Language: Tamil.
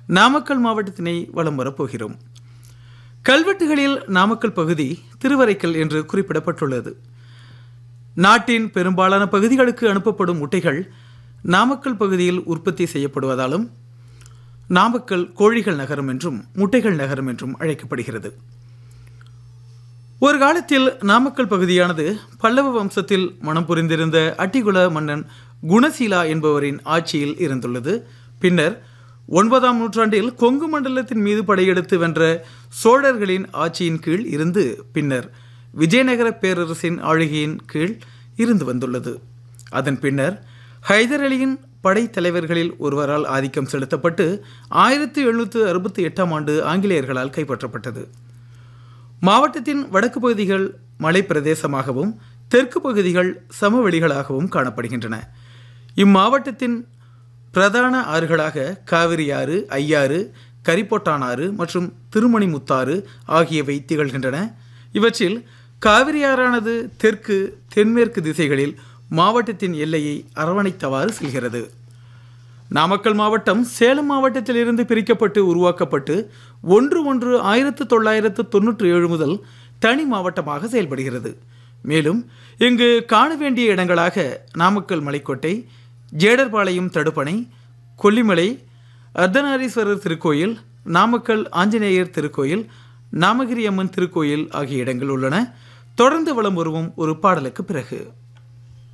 நாமக்கல் மாவட்டத்தினை வலம் வரப்போகிறோம் கல்வெட்டுகளில் நாமக்கல் பகுதி திருவரைக்கல் என்று குறிப்பிடப்பட்டுள்ளது நாட்டின் பெரும்பாலான பகுதிகளுக்கு அனுப்பப்படும் முட்டைகள் நாமக்கல் பகுதியில் உற்பத்தி செய்யப்படுவதாலும் நாமக்கல் கோழிகள் நகரம் என்றும் முட்டைகள் நகரம் என்றும் அழைக்கப்படுகிறது ஒரு காலத்தில் நாமக்கல் பகுதியானது பல்லவ வம்சத்தில் மனம் புரிந்திருந்த அட்டிகுல மன்னன் குணசீலா என்பவரின் ஆட்சியில் இருந்துள்ளது பின்னர் ஒன்பதாம் நூற்றாண்டில் கொங்கு மண்டலத்தின் மீது படையெடுத்து வென்ற சோழர்களின் ஆட்சியின் கீழ் இருந்து பின்னர் விஜயநகர பேரரசின் ஆளுகையின் கீழ் இருந்து வந்துள்ளது அதன் பின்னர் ஹைதர் அலியின் படைத்தலைவர்களில் ஒருவரால் ஆதிக்கம் செலுத்தப்பட்டு ஆயிரத்தி எழுநூற்று அறுபத்தி எட்டாம் ஆண்டு ஆங்கிலேயர்களால் கைப்பற்றப்பட்டது மாவட்டத்தின் வடக்கு பகுதிகள் மலை பிரதேசமாகவும் தெற்கு பகுதிகள் சமவெளிகளாகவும் காணப்படுகின்றன இம்மாவட்டத்தின் பிரதான ஆறுகளாக காவிரி ஆறு ஐயாறு கரிப்பொட்டான் ஆறு மற்றும் திருமணிமுத்தாறு ஆகியவை திகழ்கின்றன இவற்றில் காவிரி ஆறானது தெற்கு தென்மேற்கு திசைகளில் மாவட்டத்தின் எல்லையை அரவணைத்தவாறு செல்கிறது நாமக்கல் மாவட்டம் சேலம் மாவட்டத்திலிருந்து பிரிக்கப்பட்டு உருவாக்கப்பட்டு ஒன்று ஒன்று ஆயிரத்து தொள்ளாயிரத்து தொன்னூற்றி ஏழு முதல் தனி மாவட்டமாக செயல்படுகிறது மேலும் இங்கு காண வேண்டிய இடங்களாக நாமக்கல் மலைக்கோட்டை ஜேடர்பாளையம் தடுப்பணை கொல்லிமலை அர்த்தநாரீஸ்வரர் திருக்கோயில் நாமக்கல் ஆஞ்சநேயர் திருக்கோயில் நாமகிரி அம்மன் திருக்கோயில் ஆகிய இடங்கள் உள்ளன தொடர்ந்து வலம் வருவோம் ஒரு பாடலுக்கு பிறகு